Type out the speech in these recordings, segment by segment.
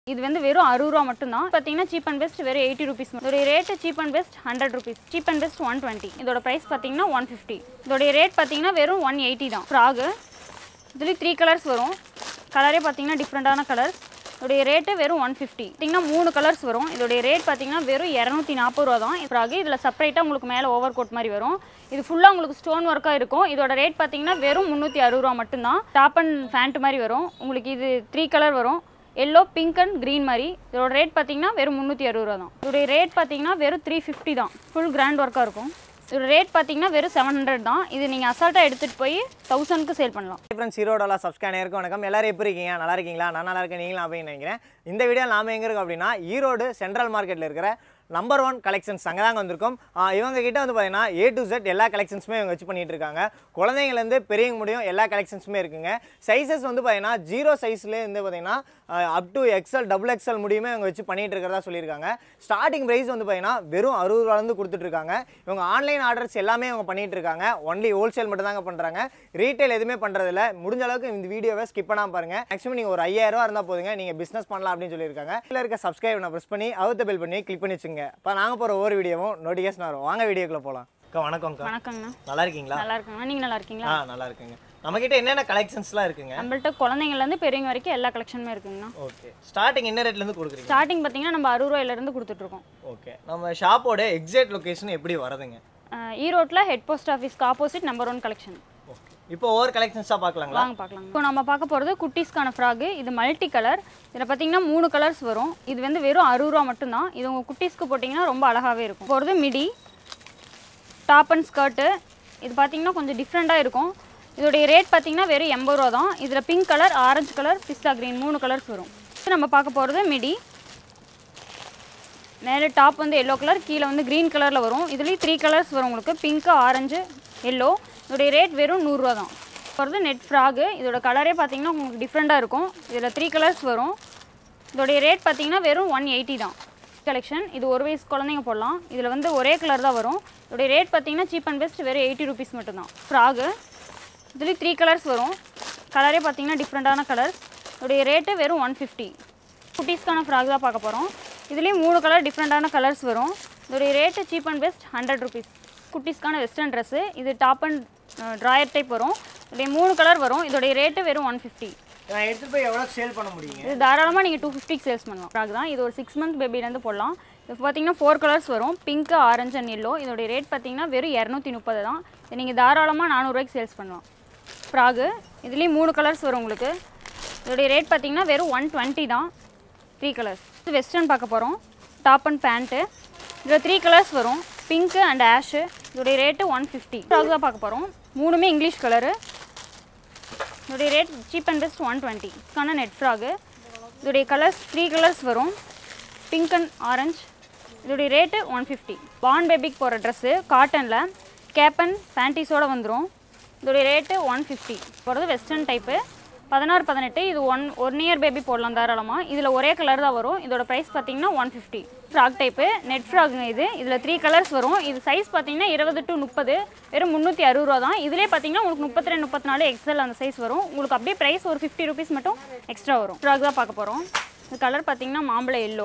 இது வந்து வெறும் அறுபது ரூபா மட்டும்தான் பார்த்தீங்கன்னா சீப் அண்ட் பெஸ்ட் வெறும் எயிட்டி ருபீஸ் இதோடைய rate cheap and best hundred rupees cheap and best one twenty இதோட ப்ரைஸ் பார்த்தீங்கன்னா ஒன் ஃபிஃப்டி இதோடைய ரேட் பார்த்தீங்கன்னா வெறும் ஒன் எயிட்டி தான் ஃப்ராகு இதுலேயும் த்ரீ கலர்ஸ் வரும் கலரே பார்த்தீங்கன்னா டிஃப்ரெண்ட்டான கலர்ஸ் இதோடைய ரேட்டு வெறும் ஒன் ஃபிஃப்டி பார்த்தீங்கன்னா மூணு கலர்ஸ் வரும் இதோடைய ரேட் பார்த்தீங்கன்னா வெறும் இரநூத்தி நாற்பது ரூபா தான் ஃப்ராகு இதில் செப்பரேட்டாக உங்களுக்கு மேலே ஓவர் கோட் மாதிரி வரும் இது ஃபுல்லாக உங்களுக்கு ஸ்டோன் ஒர்க்காக இருக்கும் இதோட ரேட் பார்த்தீங்கன்னா வெறும் முந்நூற்றி அறுபது ரூபா மட்டும்தான் டாப் அண்ட் ஃபேண்ட் மாதிரி வரும் உங்களுக்கு இது த்ரீ கலர் வரும் எல்லோ பிங்க் அண்ட் க்ரீன் மாதிரி இதோட ரேட் பார்த்தீங்கன்னா வெறும் முந்நூற்றி அறுபது ரூபா தான் இதோடைய ரேட் பார்த்தீங்கன்னா வெறும் த்ரீ ஃபிஃப்டி தான் ஃபுல் கிராண்ட் ஒர்க்காக இருக்கும் இதோட ரேட் பார்த்தீங்கன்னா வெறும் செவன் ஹண்ட்ரட் தான் இது நீங்கள் அசால்ட்டாக எடுத்துகிட்டு போய் தௌசண்ட்க்கு சேல் பண்ணலாம் ஃப்ரெண்ட்ஸ் ஈரோடோலா சப்ஸ்கிரைபருக்கு வணக்கம் எல்லாரும் எப்படி இருக்கீங்க நல்லா இருக்கீங்களா நான் நல்லா இருக்கேன் நீங்களும் அப்படின்னு நினைக்கிறேன் இந்த வீடியோ நாம எங்கே இருக்கோம் அப்படின்னா ஈரோடு சென்ட்ரல் மார்க்கெட்டில் இருக்கிற நம்பர் ஒன் கலெக்ஷன்ஸ் அங்கே தாங்க வந்திருக்கோம் ஆ, இவங்க கிட்ட வந்து பார்த்தீங்கன்னா ஏ டு Z எல்லா கலெக்ஷன்ஸுமே இவங்க வச்சு பண்ணிட்டு இருக்காங்க குழந்தைங்கலேருந்து பெரியவங்க முடியும் எல்லா கலெக்ஷன்ஸுமே இருக்குங்க சைஸஸ் வந்து பார்த்தீங்கன்னா ஜீரோ சைஸ்லேருந்து பார்த்தீங்கன்னா up to XL double XL முடியுமே இவங்க வச்சு பண்ணிட்டு இருக்கிறதா சொல்லியிருக்காங்க ஸ்டார்டிங் ப்ரைஸ் வந்து பார்த்தீங்கன்னா வெறும் அறுபது ரூபாலேருந்து கொடுத்துட்ருக்காங்க இவங்க ஆன்லைன் ஆர்டர்ஸ் எல்லாமே இவங்க பண்ணிட்டு இருக்காங்க ஒன்லி ஹோல்சேல் மட்டும் தாங்க பண்ணுறாங்க ரீட்டைல் எதுவுமே பண்ணுறதில்ல முடிஞ்ச அளவுக்கு இந்த வீடியோவை ஸ்கிப் பண்ணாமல் பாருங்க மேக்ஸிமம் நீங்கள் ஒரு ஐயாயிரம் ரூபா இருந்தால் போதுங்க நீங்கள் பிஸ்னஸ் பண்ணலாம் அப்படின்னு சொல்லியிருக்காங்க கீழே இருக்க சப்ஸ்கிரைப் நான் ப்ரெஸ் பண்ணி அவுத்த பில் பண்ணி கிளிக் பண்ணி வச்சுங்க இப்போ நாங்கள் போகிற ஒவ்வொரு வீடியோவும் நோட்டிஃபிகேஷன் வரும் வாங்க வீடியோக்குள்ளே போகலாம் அக்கா வணக்கம்க்கா வணக்கங்கண்ணா நல்லா இருக்கீங்களா நல்லா இருக்குங்கண்ணா நீங்கள் நல்லா இருக்கீங்களா ஆ நல்லா இருக்குங்க நம்மக்கிட்ட என்னென்ன கலெக்ஷன்ஸ்லாம் இருக்குங்க நம்மள்ட்ட குழந்தைங்கள்லேருந்து பெரியவங்க வரைக்கும் எல்லா கலெக்ஷனுமே இருக்குங்கண்ணா ஓகே ஸ்டார்டிங் என்ன ரேட்லேருந்து கொடுக்குறீங்க ஸ்டார்டிங் பார்த்தீங்கன்னா நம்ம அறுபது ரூபாயிலேருந்து கொடுத்துட்ருக்கோம் ஓகே நம்ம ஷாப்போட எக்ஸாக்ட் லொகேஷன் எப்படி வருதுங்க ஈரோட்டில் ஹெட் போஸ்ட் ஆஃபீஸ்க்கு opposite number one collection okay இப்போ ஒவ்வொரு கலெக்ஷன்ஸாக பார்க்கலாங்களா வாங்க பார்க்கலாம் இப்போ நம்ம பார்க்க போகிறது குட்டீஸ்க்கான ஃப்ராகு இது மல்டி கலர் இதில் பார்த்தீங்கன்னா மூணு கலர்ஸ் வரும் இது வந்து வெறும் அறுபது ரூபா மட்டும்தான் இது உங்கள் குட்டீஸ்க்கு போட்டிங்கன்னா ரொம்ப அழகாகவே இருக்கும் போகிறது மிடி டாப் அண்ட் ஸ்கர்ட்டு இது பார்த்தீங்கன்னா கொஞ்சம் டிஃப்ரெண்ட்டாக இருக்கும் இதோடைய ரேட் பார்த்தீங்கன்னா வெறும் எண்பது ரூபா தான் இதில் பிங்க் கலர் ஆரஞ்சு கலர் பிஸ்தா க்ரீன் மூணு கலர்ஸ் வரும் இப்போ நம்ம பார்க்க போகிறது மிடி மேலே டாப் வந்து எல்லோ கலர் கீழே வந்து க்ரீன் கலரில் வரும் இதுலேயும் த்ரீ கலர்ஸ் வரும் உங்களுக்கு பிங்க்கு ஆரஞ்சு எல்லோ இதோடைய ரேட் வெறும் நூறுரூவா தான் போகிறது நெட் ஃப்ராகு இதோட கலரே பார்த்தீங்கன்னா உங்களுக்கு டிஃப்ரெண்ட்டாக இருக்கும் இதில் த்ரீ கலர்ஸ் வரும் இதோடைய ரேட் பார்த்தீங்கன்னா வெறும் ஒன் எயிட்டி தான் கலெக்ஷன் இது ஒரு வயசு குழந்தைங்க போடலாம் இதில் வந்து ஒரே கலர் தான் வரும் இதோடைய ரேட் பார்த்தீங்கன்னா சீப் அண்ட் பெஸ்ட் வெறும் எயிட்டி ருபீஸ் மட்டும்தான் ஃப்ராகு இதுலேயும் த்ரீ கலர்ஸ் வரும் கலரே பார்த்தீங்கன்னா டிஃப்ரெண்ட்டான கலர்ஸ் இதோடைய ரேட்டு வெறும் ஒன் ஃபிஃப்டி குட்டீஸ்க்கான ஃப்ராக் தான் பார்க்க போகிறோம் இதுலேயும் மூணு கலர் டிஃப்ரெண்ட்டான கலர்ஸ் வரும் இதோடைய rate cheap and best hundred rupees குட்டீஸ்க்கான வெஸ்டர்ன் ட்ரெஸ்ஸு இது டாப் அண்ட் ட்ராயர் டைப் வரும் இதோடைய மூணு கலர் வரும் இதோடைய ரேட்டு வெறும் ஒன் ஃபிஃப்டி நான் எடுத்துகிட்டு போய் எவ்வளோ சேல் பண்ண முடியுங்க இது தாராளமாக நீங்கள் டூ ஃபிஃப்டிக்கு சேல்ஸ் பண்ணலாம் ஃப்ராக் தான் இது ஒரு சிக்ஸ் மந்த் பேபிலேருந்து போடலாம் இது பார்த்தீங்கன்னா ஃபோர் கலர்ஸ் வரும் பிங்க் ஆரஞ்சு அண்ட் எல்லோ இதோடைய ரேட் பார்த்தீங்கன்னா வெறும் இரநூத்தி முப்பது தான் இது நீங்கள் தாராளமாக நானூறுரூவாய்க்கு சேல்ஸ் பண்ணலாம் ஃப்ராகு இதுலேயும் மூணு கலர்ஸ் வரும் உங்களுக்கு இதோடைய ரேட் பார்த்தீங்கன்னா வெறும் ஒன் டுவெண்ட்டி தான் த்ரீ கலர்ஸ் இது வெஸ்டர்ன் பார்க்க போகிறோம் டாப் அண்ட் பேண்ட்டு இதில் த்ரீ கலர்ஸ் வரும் பிங்க்கு அண்ட் ஆஷு இதோடைய ரேட்டு ஒன் ஃபிஃப்டி ஃப்ராக் தான் பார்க்க போகிறோம் மூணுமே இங்கிலீஷ் கலரு இதோடைய rate cheap and best one டுவெண்ட்டிக்கான நெட் ஃப்ராகு இதோடைய கலர்ஸ் த்ரீ கலர்ஸ் வரும் பிங்க் அண்ட் ஆரஞ்ச் இதோடைய ரேட்டு ஒன் ஃபிஃப்டி பான் பேபிக்கு போகிற ட்ரெஸ்ஸு காட்டனில் கேப் அண்ட் பேண்டீஸோடு வந்துடும் இதோடைய ரேட்டு ஒன் ஃபிஃப்டி போகிறது வெஸ்டர்ன் டைப்பு பதினாறு பதினெட்டு இது ஒன் ஒன் இயர் பேபி போடலாம் தாராளமாக இதில் ஒரே கலர் தான் வரும் இதோட ப்ரைஸ் பார்த்தீங்கன்னா one fifty frock type net ஃப்ராக்ங்க இது இதில் த்ரீ கலர்ஸ் வரும் இது சைஸ் பார்த்தீங்கன்னா இருபது டு முப்பது வெறும் முந்நூற்றி அறுபது ரூபா தான் இதிலே பார்த்தீங்கன்னா உங்களுக்கு முப்பத்தி ரெண்டு முப்பத்தி நாலு எக்ஸல் அந்த சைஸ் வரும் உங்களுக்கு அப்படியே ப்ரைஸ் ஒரு ஃபிஃப்டி ருபீஸ் மட்டும் எக்ஸ்ட்ரா வரும் ஃப்ராக் தான் பார்க்க போகிறோம் இது கலர் பார்த்தீங்கன்னா மாம்பழ எல்லோ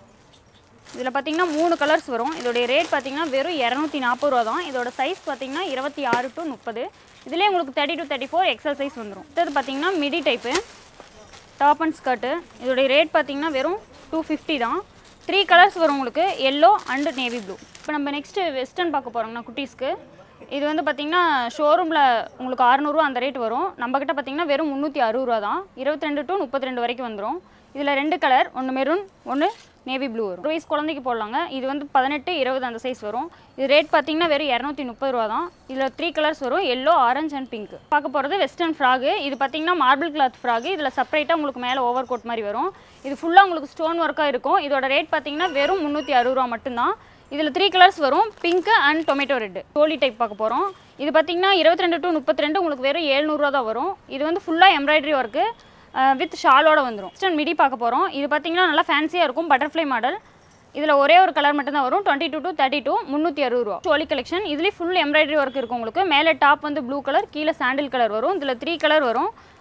இதில் பார்த்தீங்கன்னா மூணு கலர்ஸ் வரும் இதோடைய ரேட் பார்த்தீங்கன்னா வெறும் இரநூத்தி நாற்பது ரூபா தான் இதோட சைஸ் பார்த்தீங்கன்னா இருபத்தி ஆறு டு முப்பது இதுலேயே உங்களுக்கு thirty to thirty four XL size வந்துடும் இது பார்த்தீங்கன்னா midi type top and skirt இதோடைய ரேட் பார்த்தீங்கன்னா வெறும் டூ ஃபிஃப்டி தான் த்ரீ கலர்ஸ் வரும் உங்களுக்கு எல்லோ அண்டு நேவி ப்ளூ இப்போ நம்ம நெக்ஸ்ட்டு வெஸ்டர்ன் பார்க்க போகிறோங்கண்ணா குட்டீஸ்க்கு இது வந்து பார்த்தீங்கன்னா ஷோரூமில் உங்களுக்கு அறநூறுவா அந்த ரேட் வரும் நம்மக்கிட்ட பார்த்தீங்கன்னா வெறும் முந்நூற்றி அறுபது ரூபா தான் இருபத்தி ரெண்டு டு முப்பத்தி ரெண்டு வரைக்கும் வந்துடும் இதில் ரெண்டு கலர் ஒன்று மெரூன் ஒன்று நேவி ப்ளூ வரும் ஒரு வயசு குழந்தைக்கு போடலாங்க இது வந்து பதினெட்டு இருபது அந்த சைஸ் வரும் இது ரேட் பார்த்தீங்கன்னா வெறும் இரநூத்தி முப்பது ரூபா தான் இதில் த்ரீ கலர்ஸ் வரும் எல்லோ ஆரஞ்ச் அண்ட் பிங்க் பார்க்க போகிறது வெஸ்டர்ன் ஃப்ராகு இது பார்த்தீங்கன்னா மார்பிள் கிளாத் ஃப்ராகு இதில் செப்பரேட்டாக உங்களுக்கு மேலே ஓவர் கோட் மாதிரி வரும் இது ஃபுல்லாக உங்களுக்கு ஸ்டோன் ஒர்க்காக இருக்கும் இதோட ரேட் பார்த்தீங்கன்னா வெறும் முந்நூற்றி அறுபது ரூபா மட்டும்தான் இதில் த்ரீ கலர்ஸ் வரும் பிங்க் அண்ட் டொமேட்டோ ரெட் டோலி டைப் பார்க்க போகிறோம் இது பார்த்தீங்கன்னா இருபத்தி ரெண்டு டு முப்பத்தி ரெண்டு உங்களுக்கு வெறும் ஏழ்நூறுவா தான் வரும் இது வந்து ஃபுல்லாக எம்ப்ராய்டரி ஒர்க்கு வித் ஷாலோட வந்துடும் வெஸ்டர்ன் மிடி பார்க்க போகிறோம் இது பார்த்தீங்கன்னா நல்லா ஃபேன்சியாக இருக்கும் பட்டர்ஃப்ளை மாடல் இதில் ஒரே ஒரு கலர் மட்டும் தான் வரும் twenty two to thirty two முந்நூற்றி அறுபது ரூபா சோலி கலெக்ஷன் இதுலேயும் ஃபுல் எம்ப்ராய்டரி ஒர்க் இருக்கும் உங்களுக்கு மேலே டாப் வந்து ப்ளூ கலர் கீழே சாண்டில் கலர் வரும் இதில் த்ரீ கலர் வரும்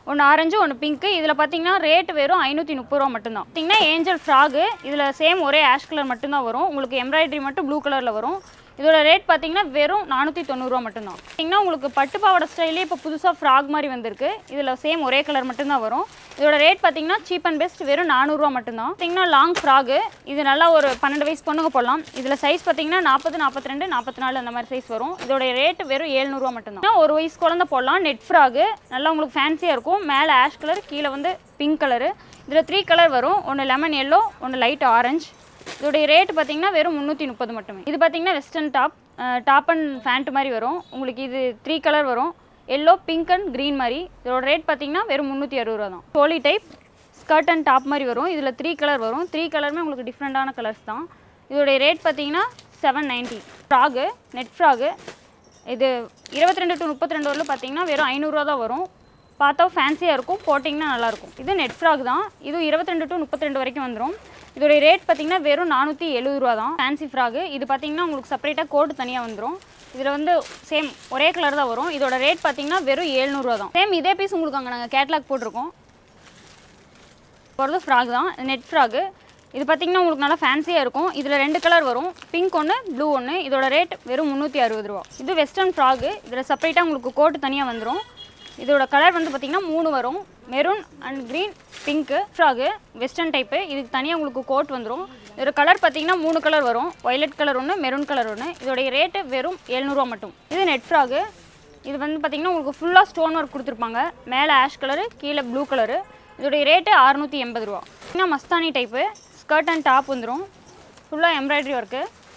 ஒன்று ஆரஞ்சு ஒன்று பிங்க்கு இதில் பார்த்தீங்கன்னா ரேட் வெறும் ஐநூற்றி முப்பது ரூபா மட்டும்தான் பார்த்தீங்கன்னா ஏஞ்சல் ஃப்ராகு இதில் சேம் ஒரே ஆஷ் கலர் மட்டும்தான் வரும் உங்களுக்கு எம்ப்ராய்டரி மட்டும் ப்ளூ கலரில் வரும் இதோட ரேட் பார்த்தீங்கன்னா வெறும் நானூற்றி தொண்ணூறுரூவா மட்டும்தான் பார்த்தீங்கன்னா உங்களுக்கு பட்டு பாவாடை ஸ்டைலே இப்போ புதுசாக ஃப்ராக் மாதிரி வந்திருக்கு இதில் சேம் ஒரே கலர் மட்டும்தான் வரும் இதோட ரேட் பார்த்தீங்கன்னா சீப் அண்ட் பெஸ்ட் வெறும் நானூறுரூவா மட்டும்தான் பார்த்தீங்கன்னா லாங் ஃப்ராகு இது நல்லா ஒரு பன்னெண்டு வயசு பொண்ணுங்க போடலாம் இதில் சைஸ் பார்த்தீங்கன்னா நாற்பது நாற்பத்தி ரெண்டு நாற்பத்தி நாலு அந்த மாதிரி சைஸ் வரும் இதோட ரேட் வெறும் ஏழ்நூறுவா மட்டும்தான் ஒரு வயசு குழந்தை போடலாம் நெட் ஃப்ராகு நல்லா உங்களுக்கு ஃபேன்சியாக இருக்கும் மேலே ஆஷ் கலர் கீழே வந்து பிங்க் கலரு இதில் த்ரீ கலர் வரும் ஒன்று லெமன் எல்லோ ஒன்று லைட் ஆரஞ்சு இதோடைய ரேட் பார்த்தீங்கன்னா வெறும் முந்நூற்றி முப்பது மட்டுமே இது பார்த்தீங்கன்னா western top top and pant மாதிரி வரும் உங்களுக்கு இது த்ரீ கலர் வரும் எல்லோ பிங்க் அண்ட் க்ரீன் மாதிரி இதோட ரேட் பார்த்தீங்கன்னா வெறும் முந்நூற்றி அறுபது ரூபா தான் choli type skirt and top மாதிரி வரும் இதில் த்ரீ கலர் வரும் த்ரீ கலருமே உங்களுக்கு டிஃப்ரெண்ட்டான கலர்ஸ் தான் இதோடைய ரேட் பார்த்தீங்கன்னா seven ninety frock net frock இது இருபத்தி ரெண்டு டு முப்பத்தி ரெண்டு வரலும் பார்த்தீங்கன்னா வெறும் ஐநூறுரூவா தான் வரும் பார்த்தா ஃபேன்சியாக இருக்கும் போட்டிங்கன்னா நல்லாயிருக்கும் இது நெட் ஃப்ராக் தான் இது இருபத்தி ரெண்டு டு முப்பத்தி ரெண்டு வரைக்கும் வந்துடும் இதோடைய ரேட் பார்த்தீங்கன்னா வெறும் நானூற்றி எழுபது ரூபா தான் ஃபேன்சி ஃப்ராகு இது பார்த்தீங்கன்னா உங்களுக்கு செப்பரேட்டாக கோட்டு தனியாக வந்துடும் இதில் வந்து சேம் ஒரே கலர் தான் வரும் இதோட ரேட் பார்த்தீங்கன்னா வெறும் ஏழ்நூறுவா தான் சேம் இதே பீஸ் உங்களுக்கு அங்கே நாங்கள் கேட்லாக் போட்டிருக்கோம் போகிறது ஃப்ராக் தான் நெட் ஃப்ராகு இது பார்த்தீங்கன்னா உங்களுக்கு நல்லா ஃபேன்சியாக இருக்கும் இதில் ரெண்டு கலர் வரும் பிங்க் ஒன்று ப்ளூ ஒன்று இதோட ரேட் வெறும் முந்நூற்றி அறுபது ரூபா இது வெஸ்டர்ன் ஃப்ராகு இதில் செப்பரேட்டாக உங்களுக்கு கோட்டு தனியாக வந்துடும் இதோட கலர் வந்து பார்த்திங்கன்னா மூணு வரும் maroon and green pink frock western type இதுக்கு தனியாக உங்களுக்கு கோட் வந்துடும் இதோட கலர் பார்த்தீங்கன்னா மூணு கலர் வரும் வயலட் கலர் ஒன்று மெரூன் கலர் ஒன்று இதோடைய ரேட்டு வெறும் எழுநூறுவா மட்டும் இது நெட் ஃப்ராகு இது வந்து பார்த்திங்கன்னா உங்களுக்கு ஃபுல்லாக ஸ்டோன் ஒர்க் கொடுத்துருப்பாங்க மேலே ஆஷ் கலரு கீழே ப்ளூ கலரு இதோடைய ரேட்டு அறுநூற்றி எண்பது ரூபா இன்னும் Mastani type skirt and top வந்துடும் ஃபுல்லாக எம்ப்ராய்டரி ஒர்க்கு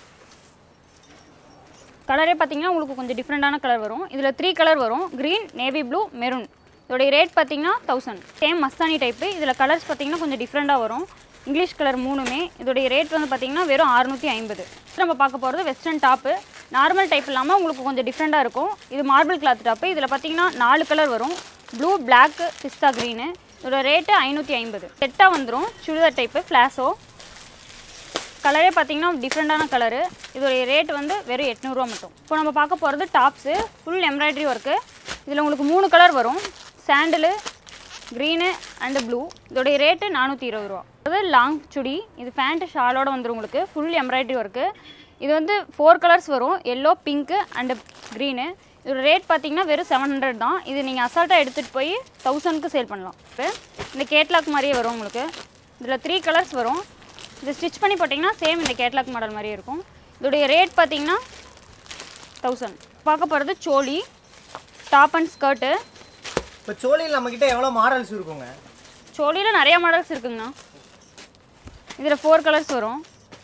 கலரே பார்த்தீங்கன்னா உங்களுக்கு கொஞ்சம் டிஃப்ரெண்ட்டான கலர் வரும் இதில் த்ரீ கலர் வரும் க்ரீன் நேவி ப்ளூ மெரூன் இதோடைய ரேட் பார்த்தீங்கன்னா தௌசண்ட் சேம் மஸ்தானி டைப்பு இதில் கலர்ஸ் பார்த்தீங்கன்னா கொஞ்சம் டிஃப்ரெண்ட்டாக வரும் இங்கிலீஷ் கலர் மூணுமே இதோடைய ரேட் வந்து பார்த்தீங்கன்னா வெறும் அறுநூற்றி ஐம்பது நம்ம பார்க்க போகிறது வெஸ்டர்ன் டாப்பு நார்மல் டைப் இல்லாமல் உங்களுக்கு கொஞ்சம் டிஃப்ரெண்ட்டாக இருக்கும் இது மார்பிள் கிளாத் டாப்பு இதில் பார்த்தீங்கன்னா நாலு கலர் வரும் ப்ளூ பிளாக் பிஸ்தா க்ரீனு இதோட ரேட்டு ஐநூற்றி ஐம்பது செட்டாக வந்துடும் சுடிதார் டைப்பு ஃப்ளாஷோ கலரே பார்த்தீங்கன்னா டிஃப்ரெண்ட்டான கலரு இதோடைய ரேட் வந்து வெறும் எட்நூறுரூவா மட்டும் இப்போ நம்ம பார்க்க போகிறது டாப்ஸு ஃபுல் எம்ப்ராய்டரி ஒர்க்கு இதில் உங்களுக்கு மூணு கலர் வரும் சாண்டிலு க்ரீனு அண்டு ப்ளூ இதோடைய ரேட்டு நானூற்றி இருபது ரூபா அது லாங் சுடி இது ஃபேண்ட்டு ஷாலோட வந்துடும் உங்களுக்கு ஃபுல் எம்ப்ராய்டரி ஒர்க்கு இது வந்து ஃபோர் கலர்ஸ் வரும் எல்லோ பிங்க்கு அண்டு க்ரீனு இதோட ரேட் பார்த்தீங்கன்னா வெறும் செவன் ஹண்ட்ரட் தான் இது நீங்கள் அசால்ட்டாக எடுத்துகிட்டு போய் தௌசண்ட்க்கு சேல் பண்ணலாம் இப்போ இந்த கேட்லாக் மாதிரியே வரும் உங்களுக்கு இதில் த்ரீ கலர்ஸ் வரும் இது ஸ்டிச் பண்ணி போட்டிங்கன்னா சேம் இந்த கேட்லாக் மாடல் மாதிரியே இருக்கும் இதோடைய ரேட் பார்த்தீங்கன்னா தௌசண்ட் பார்க்க போகிறது சோலி டாப் அண்ட் ஸ்கர்ட்டு இப்போ சோழியில் நம்மக்கிட்ட எவ்வளோ மாடல்ஸ் இருக்குங்க சோலியில் நிறைய மாடல்ஸ் இருக்குங்கண்ணா இதில் ஃபோர் கலர்ஸ் வரும்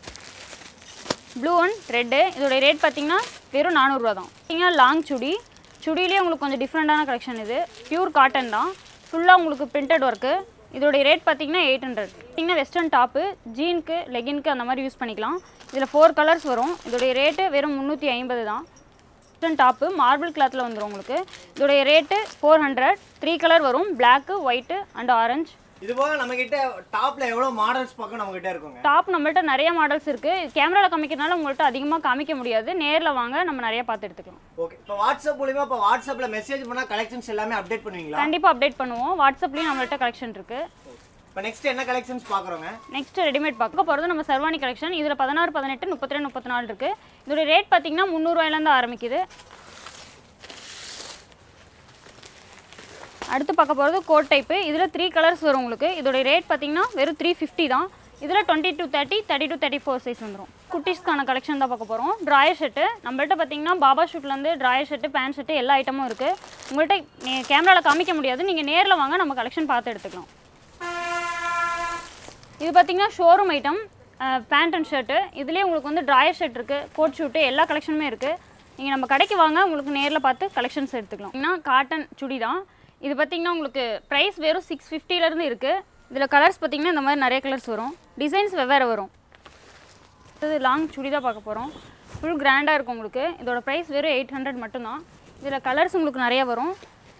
ப்ளூ அண்ட் ரெட்டு இதோடைய ரேட் பார்த்தீங்கன்னா வெறும் நானூறுரூவா தான் பார்த்தீங்கன்னா லாங் சுடி சுடியிலே உங்களுக்கு கொஞ்சம் டிஃப்ரெண்ட்டான கலெக்ஷன் இது பியூர் காட்டன் தான் ஃபுல்லாக உங்களுக்கு பிரிண்டட் ஒர்க்கு இதோடைய ரேட் பார்த்தீங்கன்னா எயிட் ஹண்ட்ரட் பார்த்தீங்கன்னா வெஸ்டர்ன் டாப்பு ஜீனுக்கு லெகின்க்கு அந்த மாதிரி யூஸ் பண்ணிக்கலாம் இதில் ஃபோர் கலர்ஸ் வரும் இதோடைய ரேட்டு வெறும் முந்நூற்றி ஐம்பது தான் வெஸ்டர்ன் டாப்பு மார்பிள் கிளாத்தில் வந்துடும் உங்களுக்கு இதோடைய rate four hundred three colour வரும் பிளாக்கு ஒயிட்டு அண்ட் ஆரஞ்சு இது போக நம்மக்கிட்ட டாப்பில் எவ்வளோ மாடல்ஸ் பக்கம் நம்மக்கிட்ட இருக்குங்க டாப் நம்மள்ட்ட நிறைய மாடல்ஸ் இருக்குது கேமராவில் காமிக்கிறதுனால உங்கள்கிட்ட அதிகமாக காமிக்க முடியாது நேரில் வாங்க நம்ம நிறைய பார்த்து எடுத்துக்கலாம் ஓகே இப்போ வாட்ஸ்அப் மூலியமா இப்போ வாட்ஸ்அப்பில் மெசேஜ் பண்ணால் கலெக்ஷன்ஸ் எல்லாமே அப்டேட் பண்ணுவீங்களா கண்டிப்பாக அப்டேட் பண்ணுவோம் வாட்ஸ்அப்லேயும் நம்மள்ட்ட கலெக்ஷன் இருக்குது இப்போ நெக்ஸ்ட் என்ன கலெக்ஷன்ஸ் பார்க்குறோங்க நெக்ஸ்ட் ரெடிமேட் பார்க்க போகிறது நம்ம சர்வானி கலெக்ஷன் இதில் பதினாறு பதினெட்டு முப்பத்தி ரெண்டு முப்பத்தி நாலு இருக்குது இதோட ரேட் பார்த்தீங்கன்னா முந்நூறுவாயிலேருந்து ஆரம்பிக்குது அடுத்து பார்க்க போகிறது கோட் டைப்பு இதில் த்ரீ கலர்ஸ் வரும் உங்களுக்கு இதோட ரேட் பார்த்தீங்கன்னா வெறும் த்ரீ ஃபிஃப்டி தான் இதில் twenty two thirty thirty two thirty four size வந்துடும் குட்டீஸ்க்கான கலெக்ஷன் தான் பார்க்க போகிறோம் ட்ராயர் ஷர்ட்டு நம்மள்ட்ட பார்த்தீங்கன்னா பாபா ஷூட்லேருந்து ட்ராயர் ஷர்ட்டு பேண்ட் ஷர்ட்டு எல்லா ஐட்டமும் இருக்குது உங்கள்கிட்ட நீ கேமராவில் காமிக்க முடியாது நீங்கள் நேரில் வாங்க நம்ம கலெக்ஷன் பார்த்து எடுத்துக்கலாம் இது பார்த்தீங்கன்னா showroom item pant and shirt இதுலேயே உங்களுக்கு வந்து ட்ராயர் ஷர்ட் இருக்குது கோட் ஷூட்டு எல்லா கலெக்ஷனுமே இருக்குது நீங்கள் நம்ம கடைக்கு வாங்க உங்களுக்கு நேரில் பார்த்து கலெக்ஷன்ஸ் எடுத்துக்கலாம் ஏன்னா காட்டன் சுடி தான் இது பார்த்தீங்கன்னா உங்களுக்கு ப்ரைஸ் வெறும் சிக்ஸ் ஃபிஃப்டிலேருந்து இருக்குது இதில் கலர்ஸ் பார்த்தீங்கன்னா இந்த மாதிரி நிறைய கலர்ஸ் வரும் டிசைன்ஸ் வெவ்வேறு வரும் இது லாங் சுடி தான் பார்க்க போகிறோம் ஃபுல் கிராண்டாக இருக்கும் உங்களுக்கு இதோட ப்ரைஸ் வெறும் எயிட் ஹண்ட்ரட் மட்டும்தான் இதில் கலர்ஸ் உங்களுக்கு நிறைய வரும்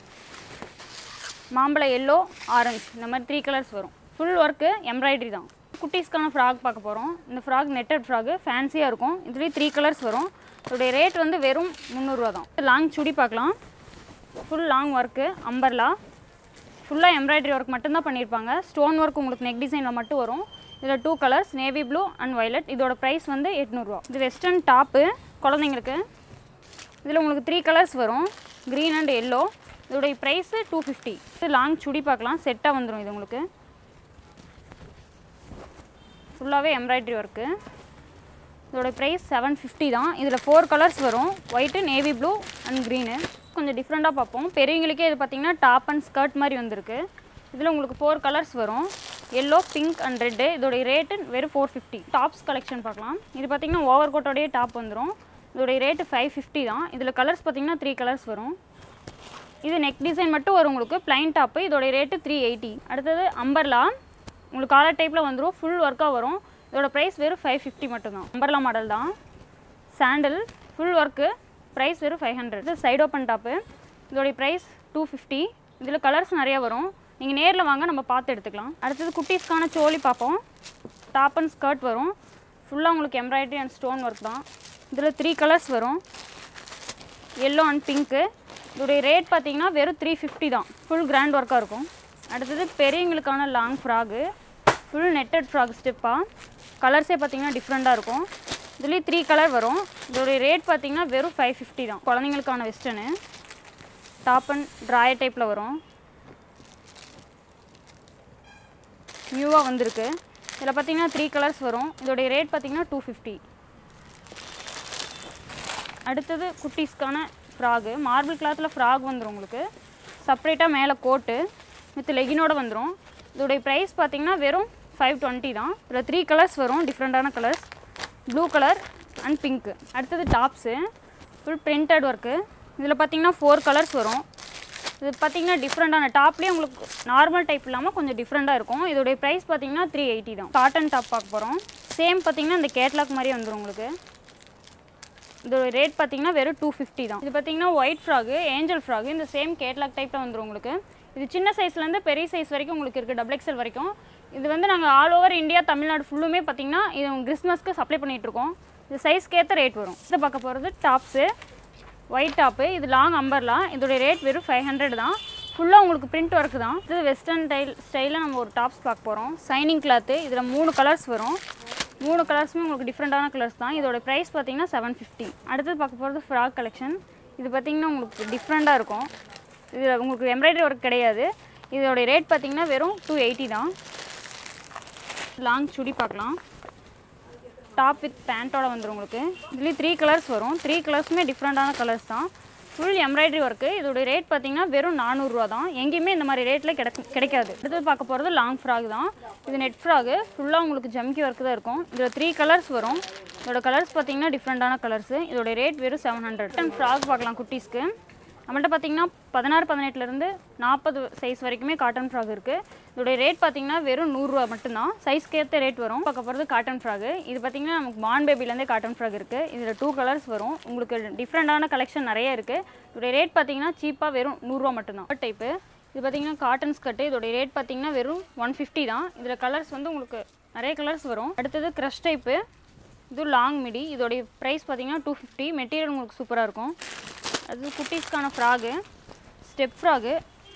மாம்பழ எல்லோ ஆரஞ்சு இந்த மாதிரி த்ரீ கலர்ஸ் வரும் ஃபுல் ஒர்க்கு எம்ப்ராய்டரி தான் குட்டீஸ்க்கான ஃப்ராக் பார்க்க போகிறோம் இந்த ஃப்ராக் நெட்டட் ஃப்ராக்கு ஃபேன்சியாக இருக்கும் இதுலேயே த்ரீ கலர்ஸ் வரும் இதோடைய ரேட் வந்து வெறும் முந்நூறுரூவா தான் லாங் சுடி பார்க்கலாம் ஃபுல் லாங் ஒர்க்கு அம்பர்லா ஃபுல்லாக எம்ப்ராய்டரி ஒர்க் மட்டும்தான் பண்ணியிருப்பாங்க ஸ்டோன் ஒர்க் உங்களுக்கு நெக் டிசைனில் மட்டும் வரும் இதில் two colours navy blue and violet இதோட ப்ரைஸ் வந்து எட்நூறுரூவா இது வெஸ்டர்ன் டாப்பு குழந்தைங்களுக்கு இதில் உங்களுக்கு த்ரீ கலர்ஸ் வரும் க்ரீன் அண்ட் எல்லோ இதோடைய ப்ரைஸு டூ ஃபிஃப்டி இது லாங் சுடி பார்க்கலாம் செட்டாக வந்துடும் இது உங்களுக்கு ஃபுல்லாகவே எம்ப்ராய்டரி ஒர்க்கு இதோட ப்ரைஸ் செவன் ஃபிஃப்டி தான் இதில் ஃபோர் கலர்ஸ் வரும் white navy blue and green கொஞ்சம் டிஃப்ரெண்ட்டாக பார்ப்போம் பெரியவங்களுக்கே இது பார்த்தீங்கன்னா டாப் அண்ட் ஸ்கர்ட் மாதிரி வந்திருக்கு இதில் உங்களுக்கு ஃபோர் கலர்ஸ் வரும் எல்லோ பிங்க் அண்ட் ரெட்டு இதோடைய ரேட்டு வெறும் ஃபோர் ஃபிஃப்டி டாப்ஸ் கலெக்ஷன் பார்க்கலாம் இது பார்த்தீங்கன்னா ஓவர் கோட்டோடைய டாப் வந்துடும் இதோடைய ரேட்டு ஃபைவ் ஃபிஃப்டி தான் இதில் கலர்ஸ் பார்த்தீங்கன்னா த்ரீ கலர்ஸ் வரும் இது நெக் டிசைன் மட்டும் வரும் உங்களுக்கு பிளைன் டாப்பு இதோட ரேட்டு த்ரீ எயிட்டி அடுத்தது அம்பர்லா உங்களுக்கு காலர் டைப்பில் வந்துடும் ஃபுல் ஒர்க்காக வரும் இதோட ப்ரைஸ் வெறும் ஃபைவ் ஃபிஃப்டி மட்டும்தான் அம்பர்லா மாடல் தான் சாண்டில் ஃபுல் ஒர்க்கு ப்ரைஸ் வெறும் ஃபைவ் ஹண்ட்ரட் இது சைட் ஓப்பன் டாப்பு இதோடைய ப்ரைஸ் டூ ஃபிஃப்டி இதில் கலர்ஸ் நிறையா வரும் நீங்கள் நேரில் வாங்க நம்ம பார்த்து எடுத்துக்கலாம் அடுத்தது குட்டீஸ்க்கான சோலி பார்ப்போம் டாப் அண்ட் ஸ்கர்ட் வரும் ஃபுல்லாக உங்களுக்கு எம்ப்ராய்டரி அண்ட் ஸ்டோன் ஒர்க் தான் இதில் த்ரீ கலர்ஸ் வரும் எல்லோ அண்ட் பிங்க்கு இதோடைய ரேட் பார்த்தீங்கன்னா வெறும் த்ரீ ஃபிஃப்டி தான் ஃபுல் கிராண்ட் ஒர்க்காக இருக்கும் அடுத்தது பெரியவங்களுக்கான long frock full netted frock ஸ்டெப்பாக கலர்ஸே பார்த்தீங்கன்னா டிஃப்ரெண்ட்டாக இருக்கும் இதுலேயும் த்ரீ கலர் வரும் இதோடைய ரேட் பார்த்தீங்கன்னா வெறும் ஃபைவ் ஃபிஃப்டி தான் குழந்தைங்களுக்கான வெஸ்டர்னு டாப் அண்ட் ட்ராயர் டைப்பில் வரும் நியூவாக வந்திருக்கு இதில் பார்த்தீங்கன்னா த்ரீ கலர்ஸ் வரும் இதோடைய ரேட் பார்த்தீங்கன்னா டூ ஃபிஃப்டி அடுத்தது குட்டீஸ்க்கான ஃப்ராகு மார்பிள் கிளாத்தில் ஃப்ராக் வந்துடும் உங்களுக்கு செப்ரேட்டாக மேலே கோட்டு வித் லெகினோட வந்துடும் இதோடைய ப்ரைஸ் பார்த்தீங்கன்னா வெறும் ஃபைவ் டுவெண்ட்டி தான் இதில் த்ரீ கலர்ஸ் வரும் டிஃப்ரெண்ட்டான colours blue colour and pink அடுத்தது டாப்ஸு ஃபுல் பிரிண்டட் ஒர்க்கு இதில் பார்த்தீங்கன்னா ஃபோர் கலர்ஸ் வரும் இது பார்த்தீங்கன்னா டிஃப்ரெண்ட்டான டாப்லேயே உங்களுக்கு நார்மல் டைப் இல்லாமல் கொஞ்சம் டிஃப்ரெண்ட்டாக இருக்கும் இதோடைய ப்ரைஸ் பார்த்தீங்கன்னா த்ரீ எயிட்டி தான் காட்டன் டாப் பார்க்க போகிறோம் சேம் பார்த்தீங்கன்னா இந்த கேட்லாக் மாதிரியே வந்துடும் உங்களுக்கு இதோட ரேட் பார்த்தீங்கன்னா வெறும் டூ ஃபிஃப்டி தான் இது பார்த்தீங்கன்னா ஒயிட் ஃப்ராகு ஏஞ்சல் ஃப்ராகு இந்த சேம் கேட்லாக் டைப்பில் வந்துடும் உங்களுக்கு இது சின்ன சைஸ்லேருந்து பெரிய சைஸ் வரைக்கும் உங்களுக்கு இருக்குது டபுள் எக்ஸல் வரைக்கும் இது வந்து நாங்கள் ஆல் ஓவர் இந்தியா தமிழ்நாடு ஃபுல்லுமே பார்த்தீங்கன்னா இது கிறிஸ்மஸ்க்கு சப்ளை பண்ணிகிட்ருக்கோம் இது சைஸ்க்கு ஏற்ற ரேட் வரும் இதை பார்க்க போகிறது டாப்ஸு ஒயிட் டாப்பு இது லாங் அம்பர்லாம் இதோடைய ரேட் வெறும் ஃபைவ் ஹண்ட்ரட் தான் ஃபுல்லாக உங்களுக்கு பிரிண்ட் ஒர்க்கு தான் இது வெஸ்டர்ன் ஸ்டைல் ஸ்டைலில் நம்ம ஒரு டாப்ஸ் பார்க்க போகிறோம் சைனிங் கிளாத்து இதில் மூணு கலர்ஸ் வரும் மூணு கலர்ஸுமே உங்களுக்கு டிஃப்ரெண்ட்டான கலர்ஸ் தான் இதோட ப்ரைஸ் பார்த்தீங்கன்னா செவன் ஃபிஃப்டி அடுத்தது பார்க்க போகிறது ஃப்ராக் கலெக்ஷன் இது பார்த்தீங்கன்னா உங்களுக்கு டிஃப்ரெண்ட்டாக இருக்கும் இதில் உங்களுக்கு எம்ப்ராய்டரி ஒர்க் கிடையாது இதோட ரேட் பார்த்தீங்கன்னா வெறும் டூ எயிட்டி தான் லாங் சுடி பார்க்கலாம் டாப் வித் பேண்ட்டோட வந்துடும் உங்களுக்கு இதுலேயும் த்ரீ கலர்ஸ் வரும் த்ரீ கலர்ஸுமே டிஃப்ரெண்ட்டான கலர்ஸ் தான் ஃபுல் எம்ப்ராய்டரி ஒர்க்கு இதோட ரேட் பார்த்தீங்கன்னா வெறும் நானூறுரூவா தான் எங்கேயுமே இந்த மாதிரி ரேட்டில் கிடைக்கும் கிடைக்காது அடுத்தது பார்க்க போகிறது லாங் ஃப்ராக் தான் இது நெட் ஃப்ராகு ஃபுல்லாக உங்களுக்கு ஜம்கி ஒர்க்கு தான் இருக்கும் இதில் த்ரீ கலர்ஸ் வரும் இதோட கலர்ஸ் பார்த்தீங்கன்னா டிஃப்ரெண்ட்டான கலர்ஸு இதோட ரேட் வெறும் செவன் ஹண்ட்ரட் அண்ட் ஃப்ராக் பார்க்கலாம் குட்டீஸ்க்கு நம்மள்ட்ட பார்த்தீங்கன்னா பதினாறு பதினெட்டுலேருந்து நாற்பது சைஸ் வரைக்குமே காட்டன் ஃப்ராக் இருக்குது இதோடைய ரேட் பார்த்தீங்கன்னா வெறும் நூறுரூவா மட்டும்தான் சைஸ்க்கு ஏற்ற ரேட் வரும் பார்க்க போகிறது காட்டன் ஃப்ராகு இது பார்த்தீங்கன்னா நமக்கு மான் பேபிலேருந்தே காட்டன் ஃப்ராக் இருக்குது இதில் டூ கலர்ஸ் வரும் உங்களுக்கு டிஃப்ரெண்ட்டான கலெக்ஷன் நிறைய இருக்குது இதோடைய ரேட் பார்த்தீங்கன்னா சீப்பாக வெறும் நூறுரூவா மட்டும்தான் டைப்பு இது பார்த்தீங்கன்னா காட்டன் ஸ்கர்ட்டு இதோடைய ரேட் பார்த்தீங்கன்னா வெறும் ஒன் ஃபிஃப்டி தான் இதில் கலர்ஸ் வந்து உங்களுக்கு நிறைய கலர்ஸ் வரும் அடுத்தது க்ரஷ் டைப்பு இது லாங் மிடி இதோடைய ப்ரைஸ் பார்த்தீங்கன்னா டூ ஃபிஃப்டி மெட்டீரியல் உங்களுக்கு சூப்பராக இருக்கும் அது குட்டீஸ்க்கான ஃப்ராகு ஸ்டெப் ஃப்ராகு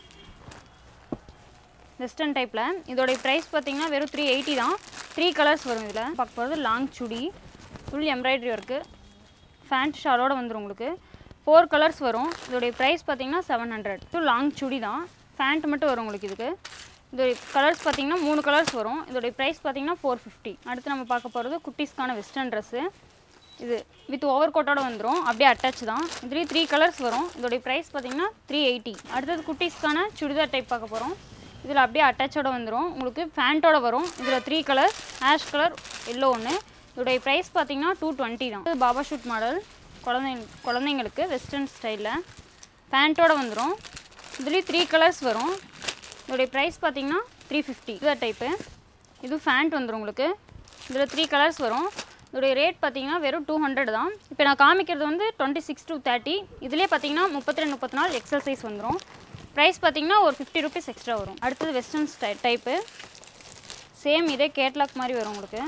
வெஸ்டர்ன் டைப்பில் இதோடைய ப்ரைஸ் பார்த்தீங்கன்னா வெறும் த்ரீ எயிட்டி தான் த்ரீ கலர்ஸ் வரும் இதில் பார்க்க போகிறது long chudi full embroidery work pant ஷாலோட வந்துடும் உங்களுக்கு ஃபோர் கலர்ஸ் வரும் இதோடைய ப்ரைஸ் பார்த்தீங்கன்னா செவன் ஹண்ட்ரட் இது லாங் சுடி தான் ஃபேண்ட் மட்டும் வரும் உங்களுக்கு இதுக்கு இதோடைய கலர்ஸ் பார்த்தீங்கன்னா மூணு கலர்ஸ் வரும் இதோடைய ப்ரைஸ் பார்த்தீங்கன்னா ஃபோர் ஃபிஃப்டி அடுத்து நம்ம பார்க்க போகிறது குட்டீஸ்க்கான வெஸ்டர்ன் ட்ரெஸ்ஸு இது வித் ஓவர் கோட்டோட வந்துடும் அப்படியே அட்டாச் தான் இதுலேயும் த்ரீ கலர்ஸ் வரும் இதோடைய ப்ரைஸ் பார்த்தீங்கன்னா த்ரீ எயிட்டி அடுத்தது குட்டீஸ்க்கான சுடிதார் டைப் பார்க்க போகிறோம் இதில் அப்படியே அட்டாச்சோட வந்துடும் உங்களுக்கு ஃபேண்ட்டோட வரும் இதில் three colour ash colour yellow ஒன்று இதோடைய ப்ரைஸ் பார்த்தீங்கன்னா டூ டுவெண்ட்டி தான் இது பாபா ஷூட் மாடல் குழந்தைங்க குழந்தைங்களுக்கு வெஸ்டர்ன் ஸ்டைலில் பேண்ட்டோட வந்துடும் இதுலேயும் த்ரீ கலர்ஸ் வரும் இதோடைய ப்ரைஸ் பார்த்தீங்கன்னா த்ரீ ஃபிஃப்டி இதுதான் டைப்பு இது ஃபேண்ட் வந்துடும் உங்களுக்கு இதில் த்ரீ கலர்ஸ் வரும் இதோடைய ரேட் பார்த்தீங்கன்னா வெறும் டூ ஹண்ட்ரட் தான் இப்போ நான் காமிக்கிறது வந்து டுவெண்ட்டி சிக்ஸ் டு தேர்ட்டி இதுலேயே பார்த்தீங்கன்னா முப்பத்தி ரெண்டு முப்பத்தி நாலு எக்ஸல் சைஸ் வந்துடும் ப்ரைஸ் பார்த்தீங்கன்னா ஒரு ஃபிஃப்டி ருபீஸ் எக்ஸ்ட்ரா வரும் அடுத்தது வெஸ்டர்ன் ஸ்டை டைப்பு சேம் இதே கேட்லாக் மாதிரி வரும் உங்களுக்கு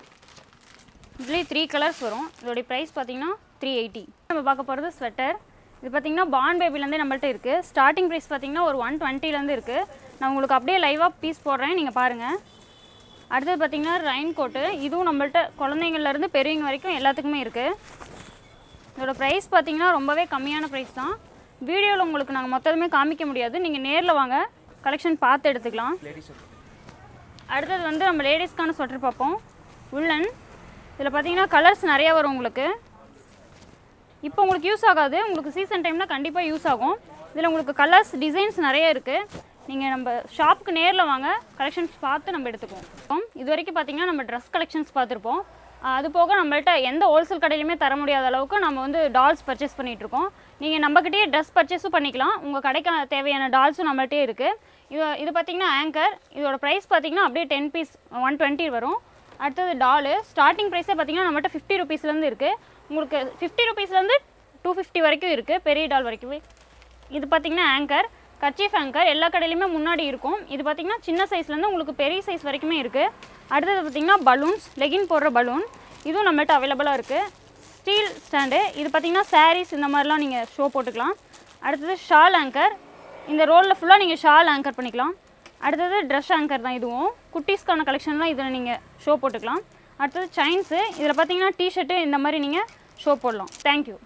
இதுலேயே த்ரீ கலர்ஸ் வரும் இதோடைய ப்ரைஸ் பார்த்தீங்கன்னா த்ரீ எயிட்டி நம்ம பார்க்க போகிறது ஸ்வெட்டர் இது பார்த்தீங்கன்னா பான் பேபிலேருந்தே நம்மள்ட்ட இருக்குது ஸ்டார்டிங் ப்ரைஸ் பார்த்தீங்கன்னா ஒரு ஒன் டுவெண்ட்டிலேருந்து இருக்குது நான் உங்களுக்கு அப்படியே லைவாக பீஸ் போடுறேன் நீங்கள் பாருங்கள் அடுத்தது பார்த்தீங்கன்னா ரெயின் கோட்டு இதுவும் நம்மள்ட்ட குழந்தைங்கள்லேருந்து பெரியவங்க வரைக்கும் எல்லாத்துக்குமே இருக்குது இதோட ப்ரைஸ் பார்த்தீங்கன்னா ரொம்பவே கம்மியான ப்ரைஸ் தான் வீடியோவில் உங்களுக்கு நாங்கள் மொத்தமே காமிக்க முடியாது நீங்கள் நேரில் வாங்க கலெக்ஷன் பார்த்து எடுத்துக்கலாம் அடுத்தது வந்து நம்ம லேடிஸ்க்கான ஸ்வெட்டர் பார்ப்போம் உள்ளன் இதில் பார்த்தீங்கன்னா கலர்ஸ் நிறையா வரும் உங்களுக்கு இப்போ உங்களுக்கு யூஸ் ஆகாது உங்களுக்கு சீசன் டைம்னா கண்டிப்பாக யூஸ் ஆகும் இதில் உங்களுக்கு கலர்ஸ் டிசைன்ஸ் நிறைய இருக்குது நீங்கள் நம்ம ஷாப்புக்கு நேரில் வாங்க கலெக்ஷன்ஸ் பார்த்து நம்ம எடுத்துக்குவோம் இது வரைக்கும் பார்த்தீங்கன்னா நம்ம ட்ரெஸ் கலெக்ஷன்ஸ் பார்த்துருப்போம் ஆஹ் அது போக நம்மள்ட்ட எந்த ஹோல்சேல் கடையிலுமே தர முடியாத அளவுக்கு நம்ம வந்து டால்ஸ் பர்ச்சேஸ் பண்ணிகிட்ருக்கோம் நீங்கள் நம்மக்கிட்டே ட்ரெஸ் பர்ச்சேஸும் பண்ணிக்கலாம் உங்கள் கடைக்கு தேவையான டால்ஸும் நம்மள்ட்டே இருக்குது இது இது பார்த்தீங்கன்னா ஆங்கர் இதோட ப்ரைஸ் பார்த்தீங்கன்னா அப்படியே டென் பீஸ் ஒன் டுவெண்ட்டி வரும் அடுத்தது டாலு ஸ்டார்டிங் ப்ரைஸே பார்த்தீங்கன்னா நம்மகிட்ட ஃபிஃப்டி ருபீஸ்லேருந்து இருக்குது உங்களுக்கு ஃபிஃப்டி ருபீஸ்லேருந்து டூ ஃபிஃப்டி வரைக்கும் இருக்குது பெரிய டால் வரைக்கும் இது பார்த்தீங்கன்னா ஆங்கர் கர்ச்சீஃப் ஆங்கர் எல்லா கடையிலுமே முன்னாடி இருக்கும் இது பார்த்தீங்கன்னா சின்ன சைஸ்லேருந்து உங்களுக்கு பெரிய சைஸ் வரைக்குமே இருக்குது அடுத்தது பார்த்தீங்கன்னா பலூன்ஸ் லெகின் போடுற பலூன் இதுவும் நம்மள்ட்ட அவைலபிளாக இருக்குது ஸ்டீல் ஸ்டாண்டு இது பார்த்தீங்கன்னா sarees இந்த மாதிரிலாம் நீங்கள் ஷோ போட்டுக்கலாம் அடுத்தது ஷால் ஆங்கர் இந்த ரோலில் ஃபுல்லாக நீங்கள் ஷால் ஆங்கர் பண்ணிக்கலாம் அடுத்தது ட்ரெஸ் ஆங்கர் தான் இதுவும் குட்டீஸ்க்கான கலெக்ஷன்லாம் இதில் நீங்கள் ஷோ போட்டுக்கலாம் அடுத்தது செயின்ஸு இதில் பார்த்தீங்கன்னா டிஷர்ட்டு இந்த மாதிரி நீங்கள் ஷோ போடலாம் தேங்க்யூ